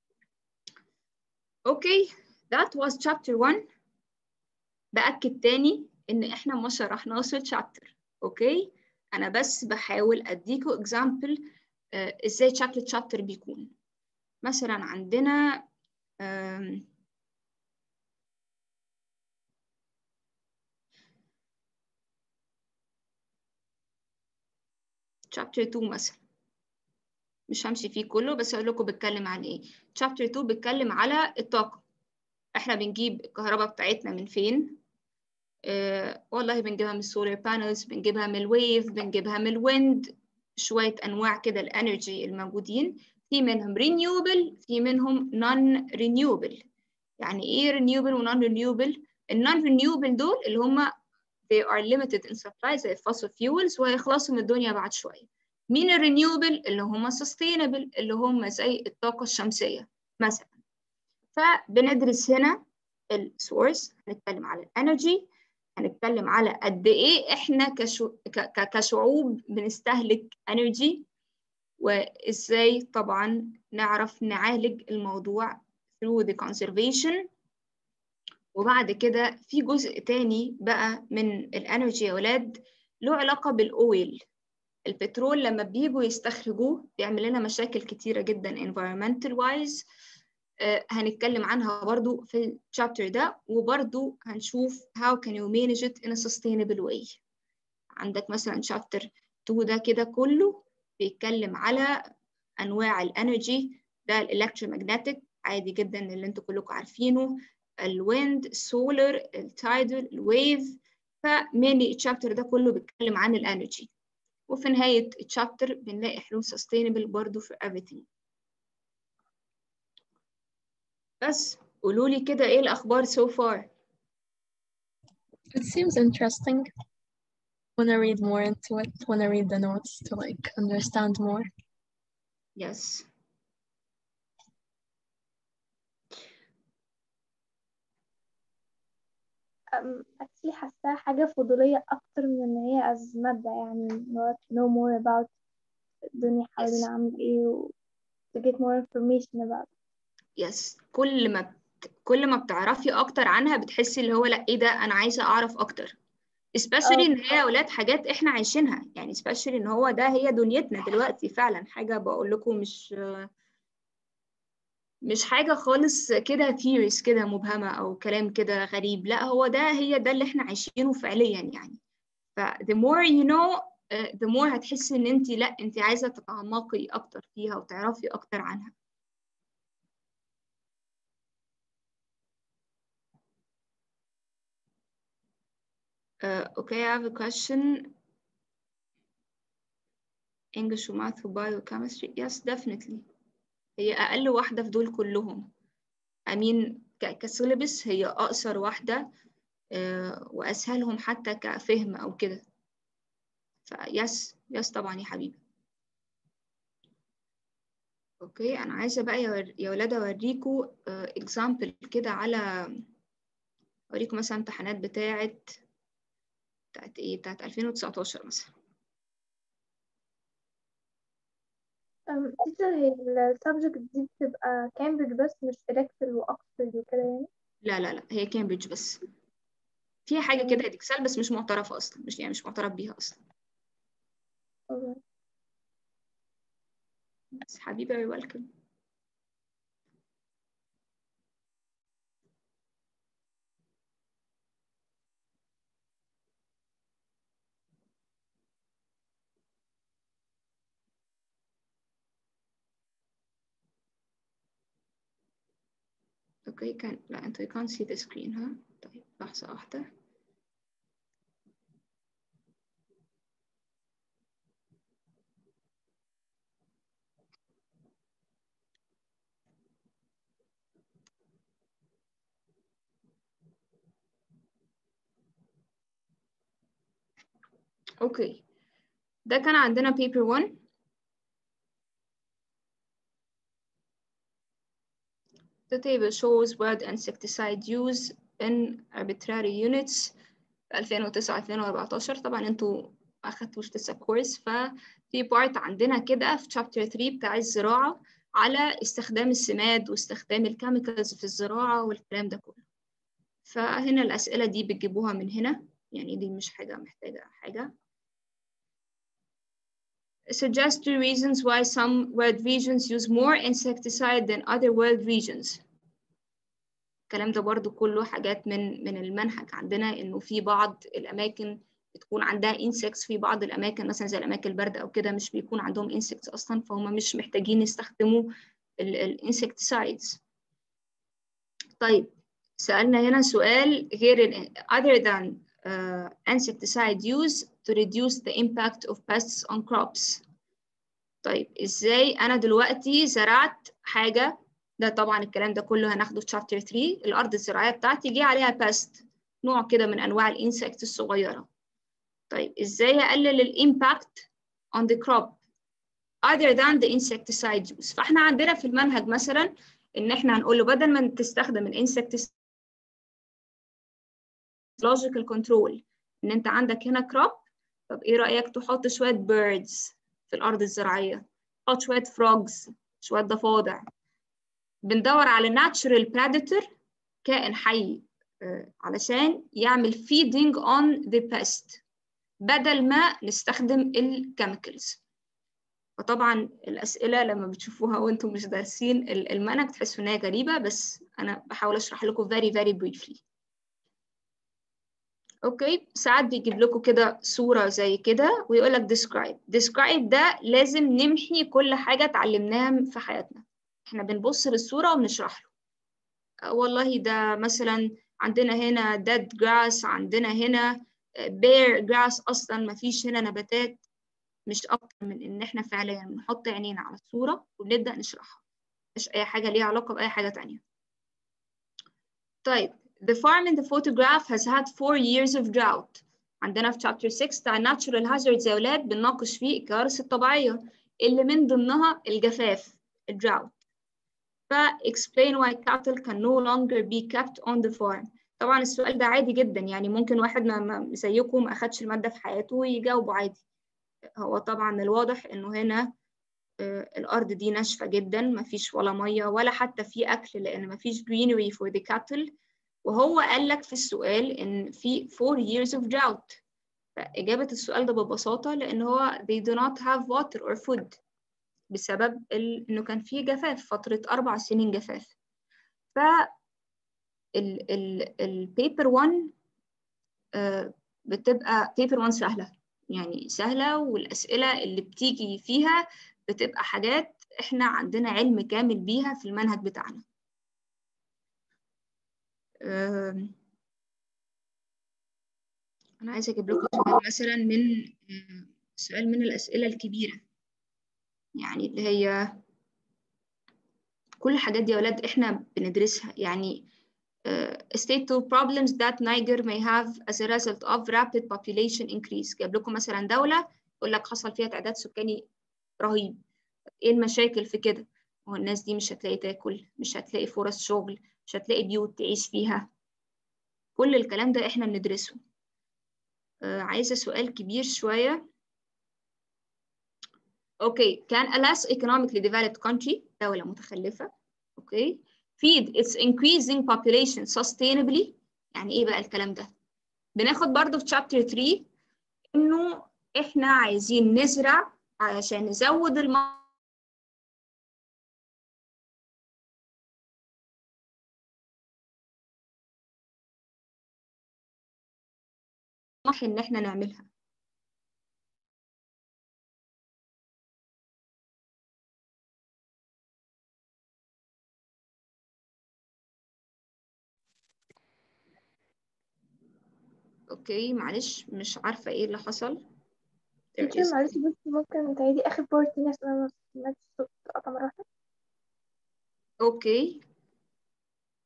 اوكي that was chapter 1 بأكد تاني ان احنا ما شرحناش الشابتر اوكي انا بس بحاول اديكوا example uh, ازاي شكل الشابتر بيكون مثلا عندنا um, chapter 2 مثلا مش همشي فيه كله بس اقول لكم بتكلم عن ايه chapter 2 بيتكلم على الطاقه احنا بنجيب الكهرباء بتاعتنا من فين آه والله بنجيبها من السولار بانلز بنجيبها من الويف بنجيبها من الويند شويه انواع كده الانرجي الموجودين في منهم renewable في منهم non renewable يعني ايه renewable و non renewable ال non renewable دول اللي هم they are limited in supply زي fossil fuels وهيخلصوا من الدنيا بعد شويه مين الرينيوبل اللي هم sustainable اللي هم زي الطاقه الشمسيه مثلا فبندرس هنا السورس هنتكلم على الانرجي هنتكلم على قد ايه احنا كشو... ك... كشعوب بنستهلك انرجي وازاي طبعا نعرف نعالج الموضوع through the conservation وبعد كده في جزء تاني بقى من الانرجي يا ولاد له علاقه بالاويل البترول لما بيجوا يستخرجوه بيعمل لنا مشاكل كتيره جدا environmental wise آه هنتكلم عنها برضو في الشابتر ده وبرضو هنشوف how can you manage it in a sustainable way عندك مثلا شابتر 2 ده كده كله بيتكلم على انواع الانرجي ده الالكترومagnetic عادي جدا اللي انتوا كلكم عارفينه الويند السولار التايدل الويف فماني الشابتر ده كله بيتكلم عن الانرجي وفي نهاية الشابتر بنلاقي حلول sustainable برضو for everything بس قولوا لي كده ايه الأخبار so far It seems interesting. When I read more into it, when I read the notes to like understand more. yes actually حاساها حاجة فضولية أكتر من إن هي as مادة يعني إن هو to know more about الدنيا حوالينا عاملة إيه و to get more information about it. yes كل ما بت... كل ما بتعرفي أكتر عنها بتحسي اللي هو لأ إيه ده أنا عايزة أعرف أكتر especially اه إن هي يا أولاد حاجات إحنا عايشينها يعني especially إن هو ده هي دنيتنا دلوقتي فعلا حاجة بقول لكم مش مش حاجة خالص كده theories كده مبهمة أو كلام كده غريب لا هو ده هي ده اللي احنا عايشينه فعليا يعني ف the more you know uh, the more هتحسي إن أنت لا أنت عايزة تتعمقي أكتر فيها وتعرفي أكتر عنها uh, okay I have a question English و math و biochemistry yes definitely هي أقل واحدة في دول كلهم I mean كسيلبس هي أقصر واحدة uh, وأسهلهم حتى كفهم أو كده فيس يس طبعا يا حبيبي اوكي انا عايزه بقى يا ولاد اوريكم اكزامبل كده على اوريكم مثلا امتحانات بتاعه بتاعت ايه بتاعت 2019 مثلا تيتشر هي السبجكت دي بتبقى كامبريدج بس مش إلكترال وأكسفورد وكده يعني لا لا لا هي كامبريدج بس فيها حاجه كده ادكسال بس مش معترفه اصلا مش يعني مش معترف بيها اصلا بس حبيبي you're welcome اوكي كان لا انتوا you can't see the screen ها طيب لحظة واحدة اوكي ده كان عندنا paper 1 The table shows word insecticide use in arbitrary units 2009 2014 طبعا انتوا ما اخدتوش لسه كورس ففي بارت عندنا كده في chapter 3 بتاع الزراعة على استخدام السماد واستخدام الكيميكالز في الزراعة والكلام ده كله فهنا الأسئلة دي بتجيبوها من هنا يعني دي مش حاجة محتاجة حاجة Suggest two reasons why some world regions use more insecticide than other world regions الكلام ده برضو كله حاجات من من المنهج عندنا انه في بعض الاماكن بتكون عندها insects في بعض الاماكن مثلا زي الاماكن البارده او كده مش بيكون عندهم insects اصلا فهم مش محتاجين يستخدموا الانسكتسايدز طيب سألنا هنا سؤال غير ال other than uh, insecticide use to reduce the impact of pests on crops طيب ازاي انا دلوقتي زرعت حاجه ده طبعا الكلام ده كله هناخده في chapter 3 الارض الزراعيه بتاعتي جه عليها بيست نوع كده من انواع الانسكت الصغيره طيب ازاي اقلل الامباكت on the crop other than the insecticide use فاحنا عندنا في المنهج مثلا ان احنا هنقول له بدل ما تستخدم الانسكت logical control ان انت عندك هنا crop طب ايه رايك تحط شويه birds في الارض الزراعيه تحط شويه frogs شويه ضفادع بندور على natural predator كائن حي علشان يعمل feeding on the pest بدل ما نستخدم الكيميكالز فطبعا الأسئلة لما بتشوفوها وانتم مش دارسين المنهج تحسوا انها غريبة بس أنا بحاول أشرح لكم very very briefly اوكي ساعات بيجيب لكم كده صورة زي كده ويقول لك describe describe ده لازم نمحي كل حاجة اتعلمناها في حياتنا احنا بنبص للصورة وبنشرح له والله ده مثلا عندنا هنا dead grass عندنا هنا bare grass أصلا مفيش هنا نباتات مش أكتر من إن إحنا فعليا بنحط عينينا على الصورة وبنبدأ نشرحها مش أي حاجة ليها علاقة بأي حاجة تانية طيب The farm in the photograph has had four years of drought عندنا في chapter 6 بتاع natural hazards يا ولاد بنناقش فيه الكوارث الطبيعية اللي من ضمنها الجفاف الدراوت ف explain why cattle can no longer be kept on the farm طبعا السؤال ده عادي جدا يعني ممكن واحد ما زيكم ما أخدش المادة في حياته ويجاوبه عادي هو طبعا الواضح إنه هنا آه الأرض دي ناشفة جدا ما فيش ولا مية ولا حتى في أكل لأن ما فيش greenery for the cattle وهو قال لك في السؤال إن في 4 years of drought فإجابة السؤال ده ببساطة لأن هو they do not have water or food بسبب ال... إنه كان في جفاف فترة أربع سنين جفاف ف ال ال البيبر 1 آه بتبقى بيبر 1 سهلة يعني سهلة والأسئلة اللي بتيجي فيها بتبقى حاجات إحنا عندنا علم كامل بيها في المنهج بتاعنا آه أنا عايزة أجيب لكم سؤال مثلا من آه سؤال من الأسئلة الكبيرة يعني اللي هي كل الحاجات دي يا ولاد إحنا بندرسها يعني Uh, state two problems that Niger may have as a result of rapid population increase جاب لكم مثلا دولة يقول لك حصل فيها تعداد سكاني رهيب ايه المشاكل في كده هو الناس دي مش هتلاقي تاكل مش هتلاقي فرص شغل مش هتلاقي بيوت تعيش فيها كل الكلام ده احنا بندرسه uh, عايزة سؤال كبير شوية اوكي okay. كان a less economically developed country دولة متخلفة اوكي okay. feed its increasing population sustainably يعني ايه بقى الكلام ده بناخد برضو في chapter 3 انه احنا عايزين نزرع علشان نزود الم ان احنا نعملها اوكي معلش مش عارفة ايه اللي حصل تيتشر معلش بس ممكن تعيدي اخر بارت تاني عشان انا ما سمعتش الصوت قطع مرة واحدة اوكي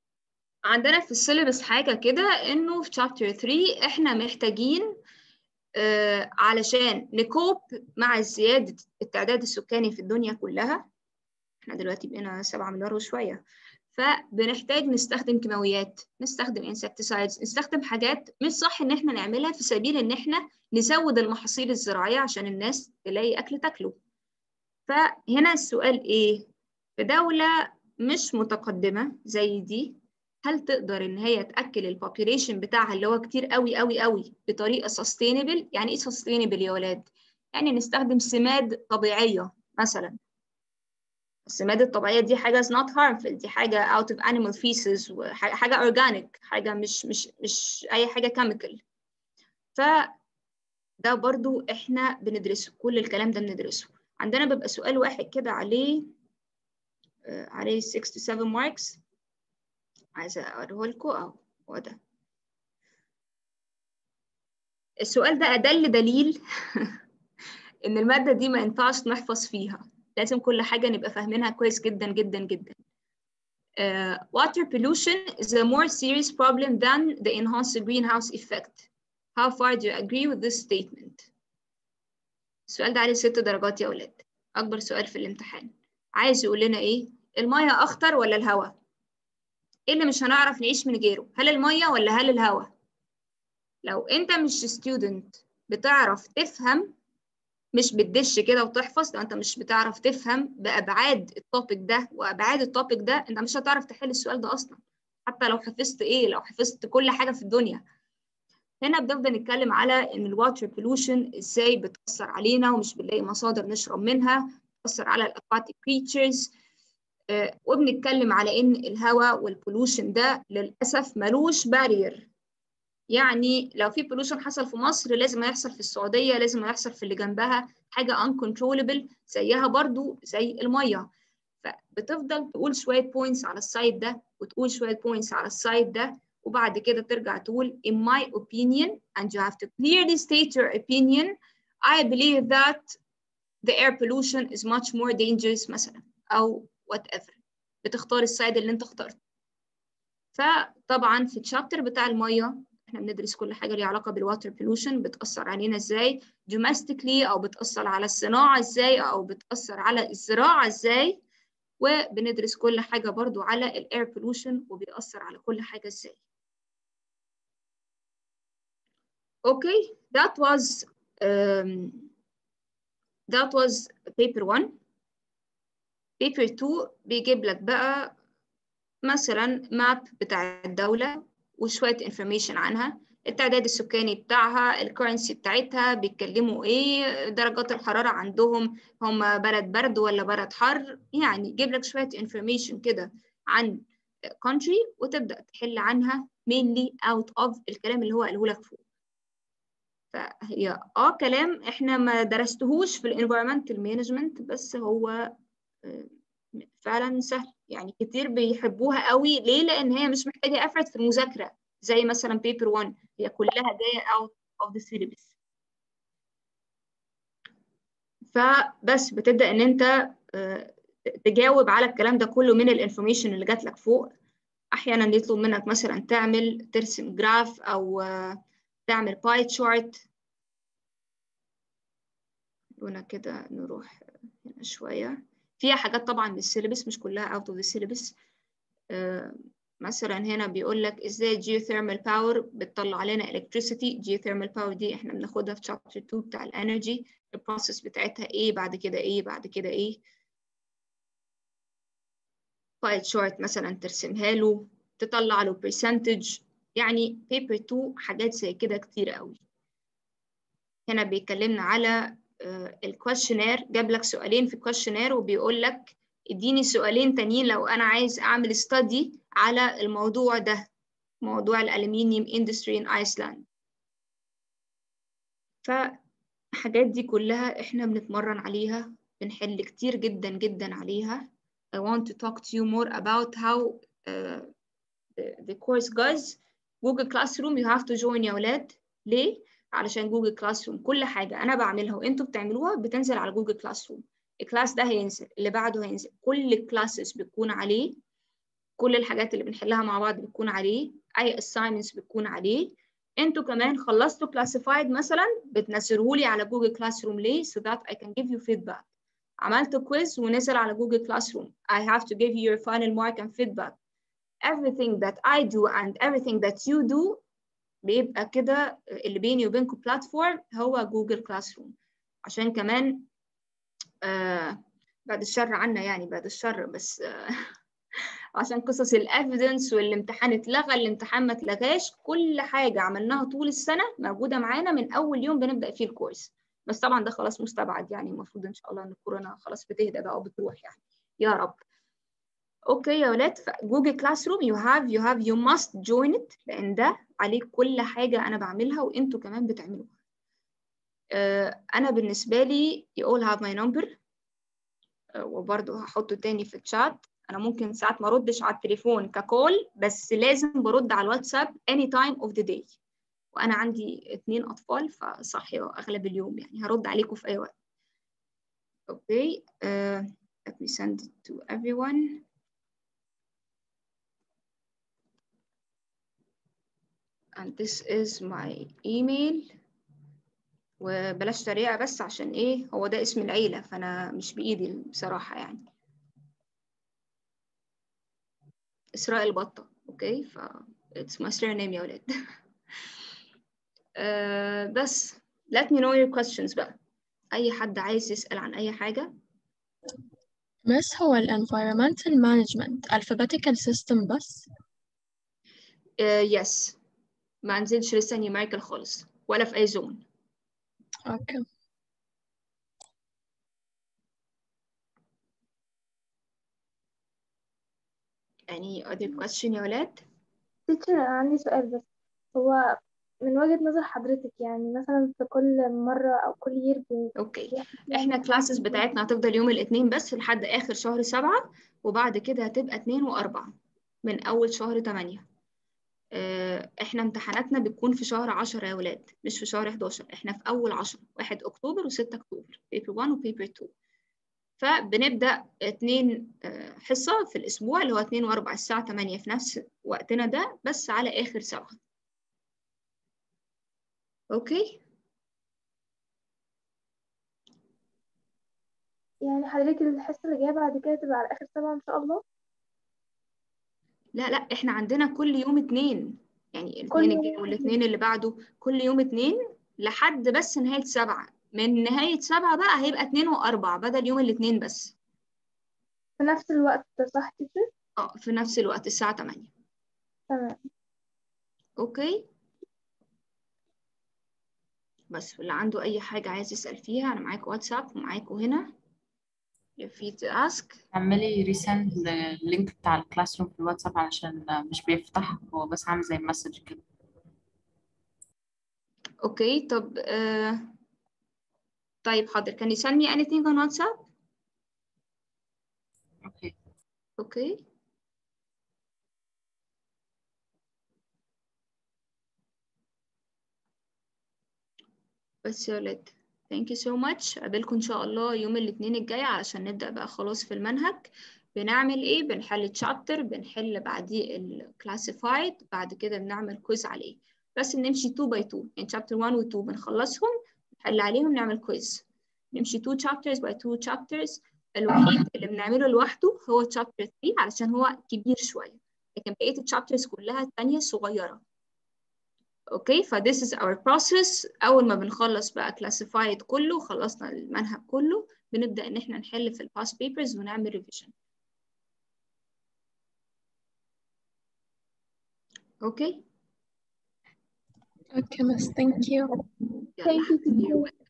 عندنا في السيلبس حاجة كده انه في chapter 3 احنا محتاجين آه علشان نكوب مع زيادة التعداد السكاني في الدنيا كلها احنا دلوقتي بقينا 7 مليار وشوية فبنحتاج نستخدم كيماويات نستخدم انسكتسايدز نستخدم حاجات مش صح ان احنا نعملها في سبيل ان احنا نزود المحاصيل الزراعية عشان الناس تلاقي اكل تاكله فهنا السؤال ايه في دولة مش متقدمة زي دي هل تقدر ان هي تاكل البوبيوليشن بتاعها اللي هو كتير قوي قوي قوي بطريقه سستينبل يعني ايه سستينبل يا ولاد يعني نستخدم سماد طبيعيه مثلا السماد الطبيعيه دي حاجه is not harmful دي حاجه out of animal feces وحاجه organic حاجه مش مش مش اي حاجه chemical ف ده برضو احنا بندرسه كل الكلام ده بندرسه عندنا بيبقى سؤال واحد كده عليه آه عليه 6 to 7 marks عايزة أوريه لكم أهو هو ده السؤال ده أدل دليل إن المادة دي ما ينفعش نحفظ فيها لازم كل حاجة نبقى فاهمينها كويس جدا جدا جدا uh, water pollution is a more serious problem than the enhanced greenhouse effect how far do you agree with this statement السؤال ده عليه ست درجات يا ولاد أكبر سؤال في الامتحان عايز يقول لنا إيه المية أخطر ولا الهواء ايه اللي مش هنعرف نعيش من غيره هل الميه ولا هل الهواء لو انت مش ستودنت بتعرف تفهم مش بتدش كده وتحفظ لو انت مش بتعرف تفهم بابعاد التوبيك ده وابعاد التوبيك ده انت مش هتعرف تحل السؤال ده اصلا حتى لو حفظت ايه لو حفظت كل حاجه في الدنيا هنا بنبدا نتكلم على ان الواتر بولوشن ازاي بتاثر علينا ومش بنلاقي مصادر نشرب منها بتاثر على الاكواتيك كريتشرز آه وبنتكلم على ان الهواء والبولوشن ده للاسف ملوش بارير يعني لو في بولوشن حصل في مصر لازم هيحصل في السعوديه لازم هيحصل في اللي جنبها حاجه uncontrollable زيها برضو زي الميه فبتفضل تقول شويه بوينتس على السايد ده وتقول شويه بوينتس على السايد ده وبعد كده ترجع تقول in my opinion and you have to clearly state your opinion I believe that the air pollution is much more dangerous مثلا أو whatever بتختار السايد اللي انت اخترته فطبعا في الشابتر بتاع المية احنا بندرس كل حاجة ليها علاقة بالواتر pollution بتأثر علينا ازاي domestically أو بتأثر على الصناعة ازاي أو بتأثر على الزراعة ازاي وبندرس كل حاجة برضو على الاير pollution وبيأثر على كل حاجة ازاي Okay, that was um, that was paper one. Paper two بيجيب لك بقى مثلا ماب بتاع الدولة وشوية information عنها التعداد السكاني بتاعها الكرنسي بتاعتها بيتكلموا ايه درجات الحرارة عندهم هم بلد برد ولا بلد حر يعني يجيب لك شوية information كده عن country وتبدأ تحل عنها mainly out of الكلام اللي هو قاله لك فوق فهي اه كلام احنا ما درستهوش في الانفيرمنتال مانجمنت بس هو فعلا سهل يعني كتير بيحبوها قوي ليه لان هي مش محتاجه افرت في المذاكره زي مثلا بيبر 1 هي كلها جايه out of the syllabus فبس بتبدا ان انت تجاوب على الكلام ده كله من الانفورميشن اللي جات لك فوق احيانا يطلب منك مثلا تعمل ترسم جراف او تعمل باي تشارت هنا كده نروح هنا شوية فيها حاجات طبعا من السيلبس مش كلها out of the syllabus آه مثلا هنا بيقول لك ازاي geothermal power بتطلع لنا electricity geothermal power دي احنا بناخدها في chapter 2 بتاع الانرجي البروسيس بتاعتها ايه بعد كده ايه بعد كده ايه باي تشارت مثلا ترسمها له تطلع له percentage يعني paper 2 حاجات زي كده كتير قوي هنا بيكلمنا على الكويشنير جاب لك سؤالين في الكويشنير وبيقول لك اديني سؤالين تانيين لو انا عايز اعمل ستادي على الموضوع ده موضوع الالومنيوم اندستري ان ايسلاند فالحاجات دي كلها احنا بنتمرن عليها بنحل كتير جدا جدا عليها I want to talk to you more about how uh, the, the course goes جوجل كلاس روم يو هاف تو جوين يا ولاد ليه علشان جوجل كلاس روم كل حاجه انا بعملها وانتوا بتعملوها بتنزل على جوجل كلاس روم الكلاس ده هينزل اللي بعده هينزل كل الكلاسز بتكون عليه كل الحاجات اللي بنحلها مع بعض بتكون عليه اي assignments بتكون عليه انتوا كمان خلصتوا classified مثلا بتنزلوه لي على جوجل كلاس روم ليه so that I can give you feedback عملت كويز ونزل على جوجل كلاس روم I have to give you your final mark and feedback everything that I do and everything that you do بيبقى كده اللي بيني وبينكم بلاتفورم هو جوجل كلاس روم عشان كمان آه بعد الشر عنا يعني بعد الشر بس آه عشان قصص الافيدنس والامتحان اتلغى الامتحان ما اتلغاش كل حاجه عملناها طول السنه موجوده معانا من اول يوم بنبدا فيه الكورس بس طبعا ده خلاص مستبعد يعني المفروض ان شاء الله ان الكورونا خلاص بتهدى بقى وبتروح يعني يا رب اوكي يا ولاد جوجل كلاس روم يو هاف يو هاف يو ماست جوين ات لان ده عليه كل حاجه انا بعملها وانتوا كمان بتعملوها uh, انا بالنسبه لي you all have my number uh, وبرضه هحطه تاني في الشات انا ممكن ساعات ما اردش على التليفون ككول بس لازم برد على الواتساب any time of the day وانا عندي اتنين اطفال فصاحيه اغلب اليوم يعني هرد عليكم في اي وقت اوكي uh, let me send it to everyone and this is my email وبلاش تريقة بس عشان ايه هو ده اسم العيلة فانا مش بايدي بصراحة يعني إسراء البطة اوكي ف it's my surname يا ولاد uh, بس let me know your questions بقى أي حد عايز يسأل عن أي حاجة بس هو ال environmental management alphabetical system بس uh, yes ما نزلش لسه نيوميريكال خالص ولا في أي زون اوكي any other question يا ولاد تيتشر أنا عندي سؤال بس هو من وجهة نظر حضرتك يعني مثلا في كل مرة أو كل يير اوكي احنا الكلاسز بتاعتنا هتفضل يوم الاثنين بس لحد اخر شهر سبعة وبعد كده هتبقى اتنين واربعة من اول شهر تمانية اه احنا امتحاناتنا بتكون في شهر عشرة يا ولاد مش في شهر 11 احنا في اول عشرة واحد اكتوبر وستة اكتوبر بيبر 1 وبيبر 2 فبنبدأ اتنين اه حصة في الاسبوع اللي هو اتنين واربع الساعة تمانية في نفس وقتنا ده بس على اخر سبعة اوكي يعني حضرتك الحصة اللي جاية بعد كده تبقى على آخر سبعة إن شاء الله لا لا احنا عندنا كل يوم اتنين يعني كل الاثنين يوم الجاي والاثنين اللي بعده كل يوم اتنين لحد بس نهاية سبعة من نهاية سبعة بقى هيبقى اتنين وأربعة بدل يوم الاثنين بس في نفس الوقت ده صح تيتشر اه في نفس الوقت الساعة تمانية تمام اوكي بس اللي عنده أي حاجة عايز يسأل فيها أنا معاكم واتساب ومعاكم هنا you're free to ask اعملي ريسند اللينك بتاع الكلاس روم في الواتساب علشان مش بيفتح هو بس عامل زي مسج كده اوكي طب uh, طيب حاضر can you send me anything on WhatsApp اوكي اوكي بس يا ولاد thank you so much قابلكم ان شاء الله يوم الاثنين الجاي علشان نبدأ بقى خلاص في المنهج بنعمل ايه بنحل تشابتر بنحل بعديه الكلاسيفايد بعد كده بنعمل كويز عليه بس بنمشي 2 باي 2 يعني شابتر 1 و 2 بنخلصهم نحل عليهم نعمل كويز نمشي 2 chapters by 2 chapters الوحيد اللي بنعمله لوحده هو chapter 3 علشان هو كبير شوية لكن بقية الشابترز كلها التانية صغيرة اوكي ف this is our process اول ما بنخلص بقى classified كله خلصنا المنهج كله بنبدأ ان احنا نحل في الباس papers ونعمل revision اوكي اوكي بس thank you يلا Thank you, you're teacher. welcome.